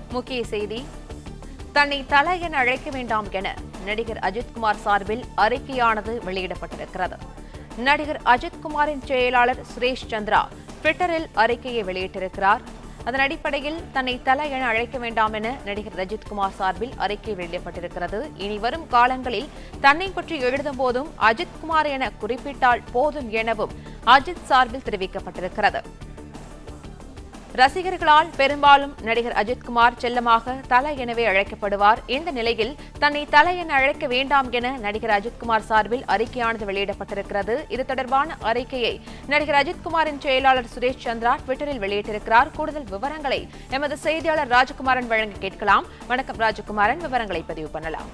முக்கிய செய்தி தன்னை தல என அழைக்க வேண்டாம் என நடிகர் அஜித்குமார் சார்பில் அறிக்கையானது வெளியிடப்பட்டிருக்கிறது நடிகர் அஜித்குமாரின் செயலாளர் சுரேஷ் சந்திரா ட்விட்டரில் அறிக்கையை வெளியிட்டிருக்கிறார் அதன் அடிப்படையில் தன்னை தல என அழைக்க வேண்டாம் என நடிகர் ரஜித்குமார் சார்பில் அறிக்கை வெளியிடப்பட்டிருக்கிறது இனி வரும் காலங்களில் தன்னை பற்றி எழுதும் போதும் அஜித்குமார் என குறிப்பிட்டால் போதும் எனவும் அஜித் சார்பில் தெரிவிக்கப்பட்டிருக்கிறது ரசிகர்களால் பெரும்பாலும் நடிகர் அஜித்குமார் செல்லமாக தல எனவே அழைக்கப்படுவார் இந்த நிலையில் தன்னை தல என அழைக்க வேண்டாம் என நடிகர் அஜித்குமார் சார்பில் அறிக்கையானது வெளியிடப்பட்டிருக்கிறது இது தொடர்பான அறிக்கையை நடிகர் அஜித்குமாரின் செயலாளர் சுரேஷ் சந்திரா ட்விட்டரில் வெளியிட்டிருக்கிறார் கூடுதல் விவரங்களை எமது செய்தியாளர் ராஜகுமாரன் வழங்க கேட்கலாம் வணக்கம் ராஜகுமாரன் விவரங்களை பதிவு பண்ணலாம்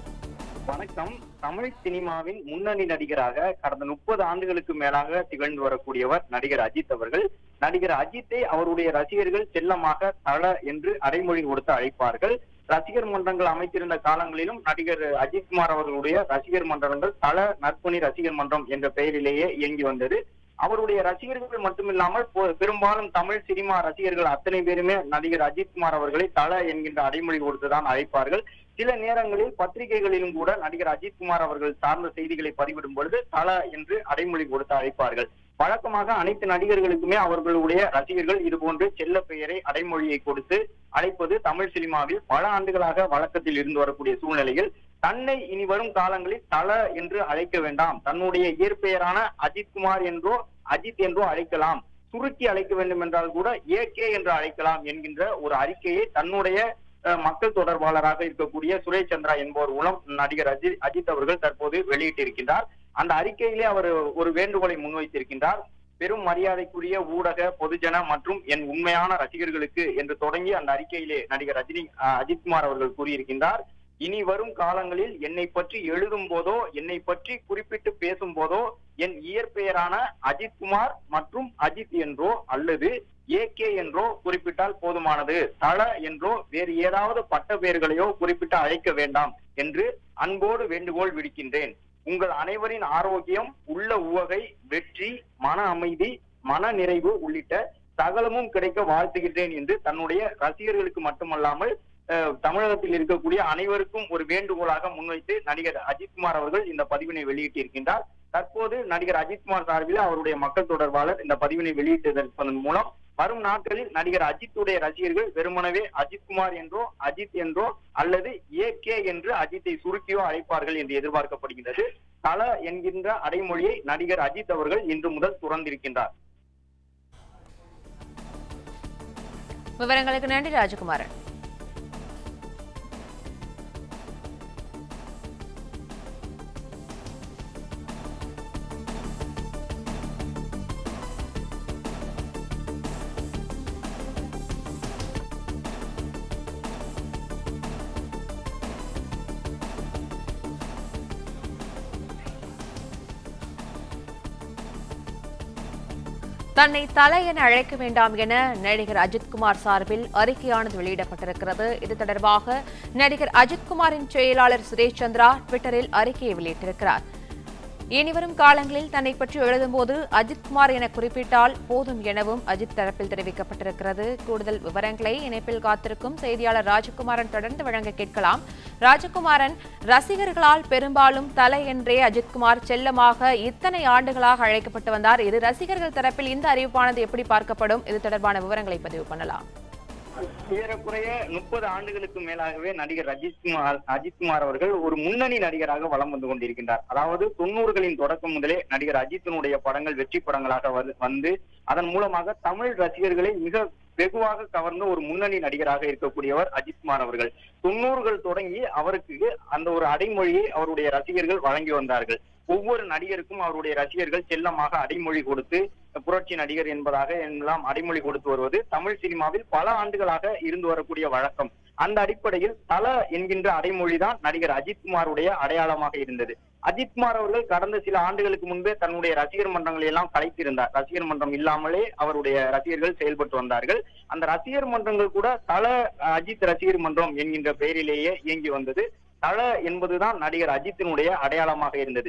வணக்கம் தமிழ் சினிமாவின் முன்னணி நடிகராக கடந்த முப்பது ஆண்டுகளுக்கு மேலாக திகழ்ந்து வரக்கூடியவர் நடிகர் அஜித் அவர்கள் நடிகர் அஜித்தை அவருடைய ரசிகர்கள் செல்லமாக தல என்று அடைமொழி கொடுத்து அழைப்பார்கள் ரசிகர் மன்றங்கள் அமைத்திருந்த காலங்களிலும் நடிகர் அஜித்குமார் அவர்களுடைய ரசிகர் மன்றங்கள் தல நற்பணி ரசிகர் மன்றம் என்ற பெயரிலேயே இயங்கி வந்தது அவருடைய ரசிகர்கள் மட்டுமில்லாமல் பொ- பெரும்பாலும் தமிழ் சினிமா ரசிகர்கள் அத்தனை பேருமே நடிகர் அஜித்குமார் அவர்களை தல என்கின்ற அடைமொழி கொடுத்துதான் அழைப்பார்கள் சில நேரங்களில் பத்திரிகைகளிலும் கூட நடிகர் அஜித்குமார் அவர்கள் சார்ந்த செய்திகளை பதிவிடும் பொழுது தல என்று அடைமொழி கொடுத்து அழைப்பார்கள் வழக்கமாக அனைத்து நடிகர்களுக்குமே அவர்களுடைய ரசிகர்கள் இதுபோன்று செல்ல பெயரை அடைமொழியை கொடுத்து அழைப்பது தமிழ் சினிமாவில் பல ஆண்டுகளாக வழக்கத்தில் இருந்து வரக்கூடிய சூழ்நிலையில் தன்னை இனி வரும் காலங்களில் தல என்று அழைக்க வேண்டாம் தன்னுடைய இயற்பெயரான அஜித்குமார் என்றோ அஜித் என்றோ அழைக்கலாம் சுருக்கி அழைக்க வேண்டும் என்றால் கூட ஏகே என்று அழைக்கலாம் என்கின்ற ஒரு அறிக்கையை தன்னுடைய அஹ், மக்கள் தொடர்பாளராக இருக்கக்கூடிய சுரேஷ் சந்திரா என்பவர் மூலம் நடிகர் அஜித் அஜித் அவர்கள் தற்போது வெளியிட்டிருக்கின்றார் அந்த அறிக்கையிலே அவர் ஒரு வேண்டுகோளை முன்வைத்திருக்கின்றார் பெரும் மரியாதைக்குரிய ஊடக பொதுஜன மற்றும் என் உண்மையான ரசிகர்களுக்கு என்று தொடங்கி அந்த அறிக்கையிலே நடிகர் ரஜினி அஹ், அஜித்குமார் அவர்கள் கூறியிருக்கின்றார் இனி வரும் காலங்களில் என்னை பற்றி எழுதும் போதோ என்னை பற்றி குறிப்பிட்டு பேசும் போதோ என் இயற்பெயரான அஜித்குமார் மற்றும் அஜித் என்றோ அல்லது ஏகே என்றோ குறிப்பிட்டால் போதுமானது தல என்றோ வேறு ஏதாவது பட்ட பெயர்களையோ குறிப்பிட்டு அழைக்க வேண்டாம் என்று அன்போடு வேண்டுகோள் விடுக்கின்றேன் உங்கள் அனைவரின் ஆரோக்கியம் உள்ள உவகை வெற்றி மன அமைதி மன நிறைவு உள்ளிட்ட சகலமும் கிடைக்க வாழ்த்துகின்றேன் என்று தன்னுடைய ரசிகர்களுக்கு மட்டுமல்லாமல் அஹ், தமிழகத்தில் இருக்கக்கூடிய அனைவருக்கும் ஒரு வேண்டுகோளாக முன்வைத்து நடிகர் அஜித்குமார் அவர்கள் இந்த பதிவினை வெளியிட்டிருக்கின்றார் தற்போது நடிகர் அஜித்குமார் சார்பில் அவருடைய மக்கள் தொடர்பாளர் இந்த பதிவினை வெளியிட்டதன் மூலம் வரும் நாட்களில் நடிகர் அஜித்துடைய ரசிகர்கள் வெறுமனவே அஜித்குமார் என்றோ அஜித் என்றோ அல்லது ஏ கே என்று அஜித்தை சுருக்கியோ அழைப்பார்கள் என்று எதிர்பார்க்கப்படுகின்றது தல என்கின்ற அடைமொழியை நடிகர் அஜித் அவர்கள் இன்று முதல் துறந்திருக்கின்றார் விவரங்களுக்கு நன்றி ராஜகுமாரன் தன்னை தலை என அழைக்க வேண்டாம் என நடிகர் அஜித்குமார் சார்பில் அறிக்கையானது வெளியிடப்பட்டிருக்கிறது இது தொடர்பாக நடிகர் அஜித்குமாரின் செயலாளர் சுரேஷ் சந்திரா ட்விட்டரில் அறிக்கையை வெளியிட்டிருக்கிறார் இனிவரும் காலங்களில் தன்னை பற்றி எழுதும்போது அஜித்குமார் என குறிப்பிட்டால் போதும் எனவும் அஜித் தரப்பில் தெரிவிக்கப்பட்டிருக்கிறது கூடுதல் விவரங்களை இணைப்பில் காத்திருக்கும் செய்தியாளர் ராஜகுமாரன் தொடர்ந்து வழங்க கேட்கலாம் ராஜகுமாரன் ரசிகர்களால் பெரும்பாலும் தலை என்றே அஜித்குமார் செல்லமாக இத்தனை ஆண்டுகளாக அழைக்கப்பட்டு வந்தார் இது ரசிகர்கள் தரப்பில் இந்த அறிவிப்பானது எப்படி பார்க்கப்படும் இது தொடர்பான விவரங்களை பதிவு பண்ணலாம் ஏறக்குறைய முப்பது ஆண்டுகளுக்கு மேலாகவே நடிகர் அஜித்குமார் அஜித்குமார் அவர்கள் ஒரு முன்னணி நடிகராக வலம் வந்து கொண்டிருக்கின்றார் அதாவது தொண்ணூறுகளின் தொடக்கம் முதலே நடிகர் அஜித்தினுடைய படங்கள் வெற்றி படங்களாக வந்து- வந்து அதன் மூலமாக தமிழ் ரசிகர்களை மிக வெகுவாக கவர்ந்த ஒரு முன்னணி நடிகராக இருக்கக்கூடியவர் அஜித்குமார் அவர்கள் தொண்ணூறுகள் தொடங்கி அவருக்கு அந்த ஒரு அடைமொழியை அவருடைய ரசிகர்கள் வழங்கி வந்தார்கள் ஒவ்வொரு நடிகருக்கும் அவருடைய ரசிகர்கள் செல்லமாக அடைமொழி கொடுத்து புரட்சி நடிகர் என்பதாக எல்லாம் அடைமொழி கொடுத்து வருவது தமிழ் சினிமாவில் பல ஆண்டுகளாக இருந்து வரக்கூடிய வழக்கம் அந்த அடிப்படையில் தல என்கின்ற அடைமொழிதான் நடிகர் அஜித்குமாருடைய அடையாளமாக இருந்தது அஜித்குமார் அவர்கள் கடந்த சில ஆண்டுகளுக்கு முன்பே தன்னுடைய ரசிகர் மன்றங்களை எல்லாம் கலைத்திருந்தார் ரசிகர் மன்றம் இல்லாமலே அவருடைய ரசிகர்கள் செயல்பட்டு வந்தார்கள் அந்த ரசிகர் மன்றங்கள் கூட தல அஜித் ரசிகர் மன்றம் என்கின்ற பெயரிலேயே இயங்கி வந்தது தல என்பதுதான் நடிகர் அஜித்தினுடைய அடையாளமாக இருந்தது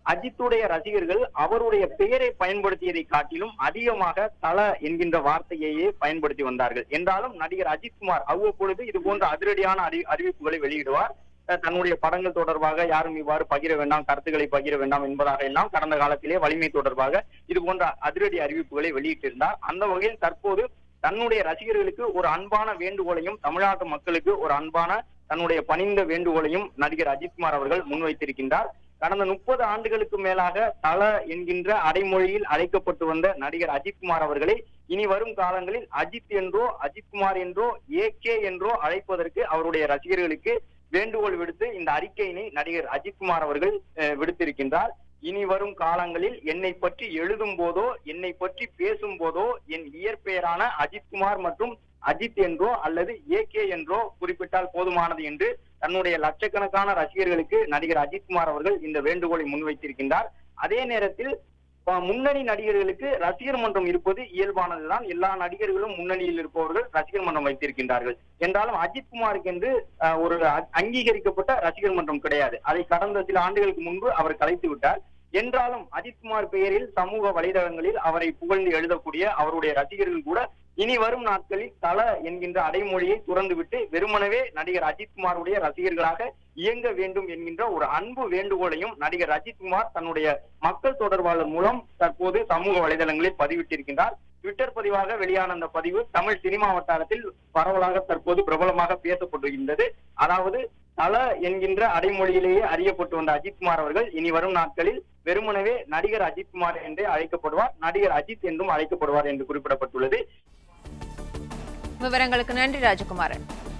அஜித்துடைய ரசிகர்கள் அவருடைய பெயரை பயன்படுத்தியதை காட்டிலும் அதிகமாக தல என்கின்ற வார்த்தையையே பயன்படுத்தி வந்தார்கள் என்றாலும் நடிகர் அஜித்குமார் அவ்வப்பொழுது இது போன்ற அதிரடியான அறி அறிவிப்புகளை வெளியிடுவார் அஹ் தன்னுடைய படங்கள் தொடர்பாக யாரும் இவ்வாறு பகிர வேண்டாம் கருத்துக்களை பகிர வேண்டாம் என்பதாக எல்லாம் கடந்த காலத்திலே வலிமை தொடர்பாக இது போன்ற அதிரடி அறிவிப்புகளை வெளியிட்டிருந்தார் அந்த வகையில் தற்போது தன்னுடைய ரசிகர்களுக்கு ஒரு அன்பான வேண்டுகோளையும் தமிழ்நாட்டு மக்களுக்கு ஒரு அன்பான தன்னுடைய பணிந்த வேண்டுகோளையும் நடிகர் அஜித்குமார் அவர்கள் முன்வைத்திருக்கின்றார் கடந்த முப்பது ஆண்டுகளுக்கு மேலாக தல என்கின்ற அடைமொழியில் அழைக்கப்பட்டு வந்த நடிகர் அஜித்குமார் அவர்களை இனி வரும் காலங்களில் அஜித் என்றோ அஜித்குமார் என்றோ ஏகே என்றோ அழைப்பதற்கு அவருடைய ரசிகர்களுக்கு வேண்டுகோள் விடுத்து இந்த அறிக்கையினை நடிகர் அஜித்குமார் அவர்கள் அஹ், விடுத்திருக்கின்றார் இனி வரும் காலங்களில் என்னை பற்றி எழுதும் போதோ என்னை பற்றி பேசும் போதோ என் இயற்பெயரான அஜித்குமார் மற்றும் அஜித் என்றோ அல்லது ஏகே என்றோ குறிப்பிட்டால் போதுமானது என்று தன்னுடைய லட்சக்கணக்கான ரசிகர்களுக்கு நடிகர் அஜித்குமார் அவர்கள் இந்த வேண்டுகோளை முன்வைத்திருக்கின்றார் அதே நேரத்தில் அஹ், முன்னணி நடிகர்களுக்கு ரசிகர் மன்றம் இருப்பது இயல்பானதுதான் எல்லா நடிகர்களும் முன்னணியில் இருப்பவர்கள் ரசிகர் மன்றம் வைத்திருக்கின்றார்கள் என்றாலும் அஜித்குமாருக்கு என்று அஹ், ஒரு அ- அங்கீகரிக்கப்பட்ட ரசிகர் மன்றம் கிடையாது அதை கடந்த சில ஆண்டுகளுக்கு முன்பு அவர் கலைத்து விட்டார் என்றாலும் அஜித்குமார் பெயரில் சமூக வலைதளங்களில் அவரை புகழ்ந்து எழுதக்கூடிய அவருடைய ரசிகர்கள் கூட இனி வரும் நாட்களில் தல என்கின்ற அடைமொழியை துறந்துவிட்டு வெறுமனவே நடிகர் அஜித்குமாருடைய ரசிகர்களாக இயங்க வேண்டும் என்கின்ற ஒரு அன்பு வேண்டுகோளையும் நடிகர் அஜித்குமார் தன்னுடைய மக்கள் தொடர்பாளர் மூலம் தற்போது சமூக வலைதளங்களில் பதிவிட்டிருக்கின்றார் ட்விட்டர் பதிவாக வெளியான அந்த பதிவு தமிழ் சினிமா வட்டாரத்தில் பரவலாக தற்போது பிரபலமாக பேசப்பட்டுகின்றது அதாவது தல என்கின்ற அடைமொழியிலேயே அறியப்பட்டு வந்த அஜித்குமார் அவர்கள் இனி வரும் நாட்களில் வெறுமனவே நடிகர் அஜித்குமார் என்றே அழைக்கப்படுவார் நடிகர் அஜித் என்றும் அழைக்கப்படுவார் என்று குறிப்பிடப்பட்டுள்ளது விவரங்களுக்கு நன்றி ராஜகுமாரன்